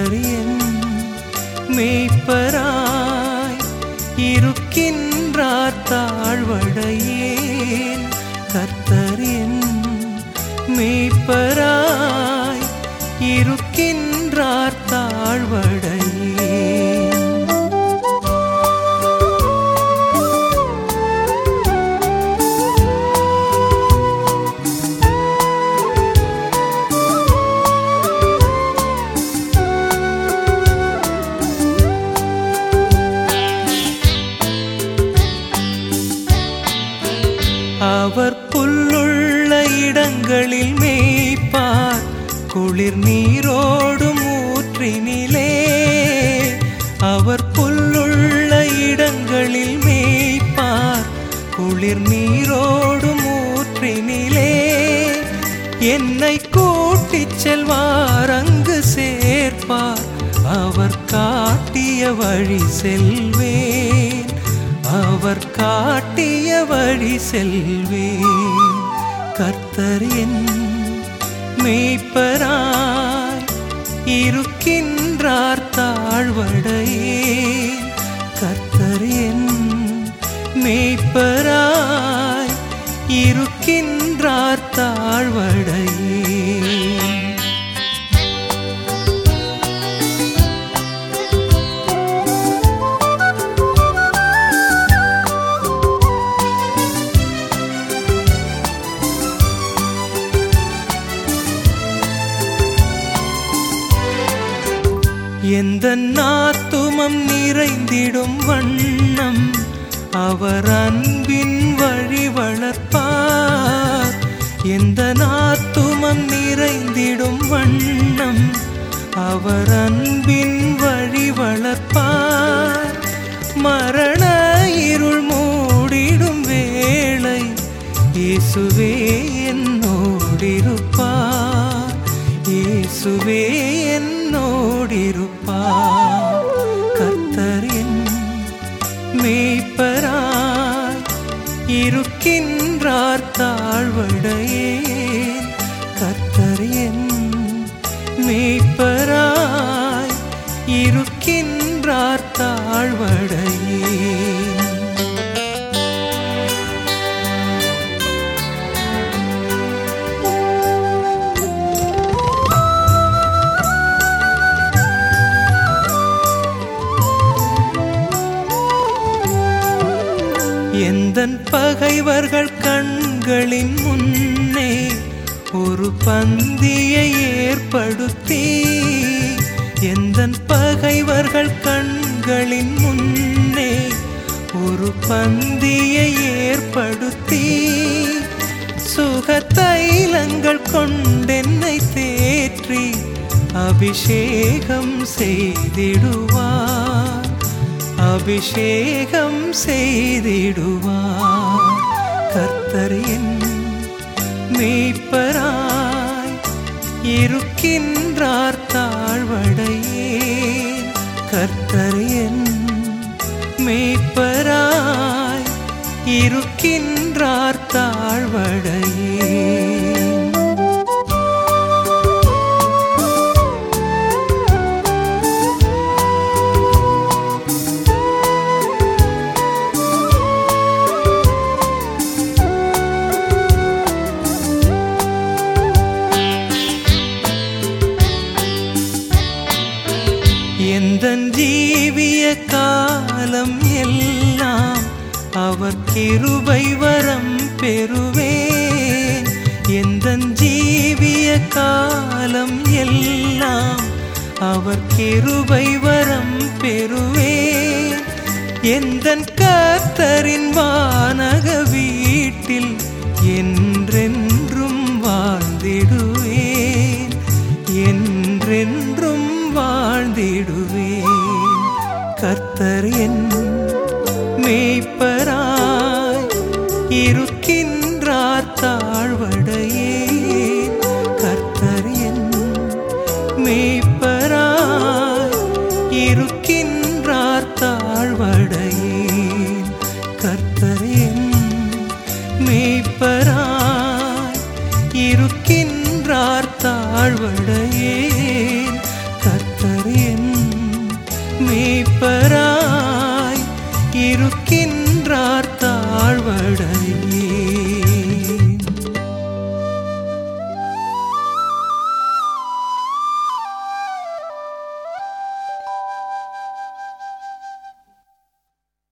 கர்த்தர் என் மேய்ப்பராய் இருக்கின்றார் தாழ்வடையேன் கர்த்தர் என் மேய்ப்பராய் இருக்கின்றார் தாழ்வடையேன் அவர் புல்லுள்ள இடங்களில் மேய்ப்பார் குளிர் நீரோடும் ஊற்றினிலே அவர் புல்லுள்ள இடங்களில் மேய்ப்பார் குளிர் நீரோடும் ஊற்றினிலே என்னை கூட்டிச் செல்வார் அங்கு சேர்ப்பார் அவர் காட்டிய வழி செல்வேன் அவர் காட்டிய வழி செல்வேன் கர்த்தர் என் மேய்ப்பராய் இருக்கின்றார் தாழ்வடையேன் கர்த்தர் என் மேய்ப்பராய் இருக்கின்றார் தாழ்வடையேன் எந்த நாத்துமம் நிறைந்திடும் வண்ணம் அவர் அன்பின் வழி வளர்ப்பார் எந்த நாத்துமம் நிறைந்திடும் வண்ணம் அவர் அன்பின் வழி வளர்ப்பார் மரண இருள் மூடிடும் வேளை இயேசுவே என்னோடிருப்பார் இயேசுவே என்னோடிருப்பார் கர்த்தரின் மேய்ப்பராய் இருக்கின்றார் தாழ்வடையேன் கர்த்தர் என் மேய்ப்பராய் இருக்கின்றார் தாழ்வடையேன் எந்தன் பகைவர்கள் கண்களின் முன்னே ஒரு பந்தியை ஏற்படுத்தி எந்தன் பகைவர்கள் கண்களின் முன்னே ஒரு பந்தியை ஏற்படுத்தி சுகத்தைலங்கள் கொண்டென்னை தேற்றி அபிஷேகம் செய்திடுவார் அபிஷேகம் செய்திடுவார் கர்த்தர் என் மேய்ப்பராய் இருக்கின்றார் தாழ்வடையேன் கர்த்தர் என் மேய்ப்பராய் இருக்கின்றார் தாழ்வடையேன் எந்தன் ஜீவிய காலம் எல்லாம் அவர் கிருபை வரம் பெறுவேன் எந்தன் ஜீவிய காலம் எல்லாம் அவர் கிருபை வரம் பெறுவேன் எந்தன் கர்த்தரின் வானக வீட்டில் என்றென்றும் வாழ்ந்திடுவேன் என்றென்றும் வாழ்ந்திடுவேன் கர்த்தர் என் மேய்ப்பராய் இருக்கின்றார் தாழ்வடையேன் கர்த்தர் என் மேய்ப்பராய் இருக்கின்றார் தாழ்வடையேன் கர்த்தர் என் மேய்ப்பராய் இருக்கின்றார் தாழ்வடையே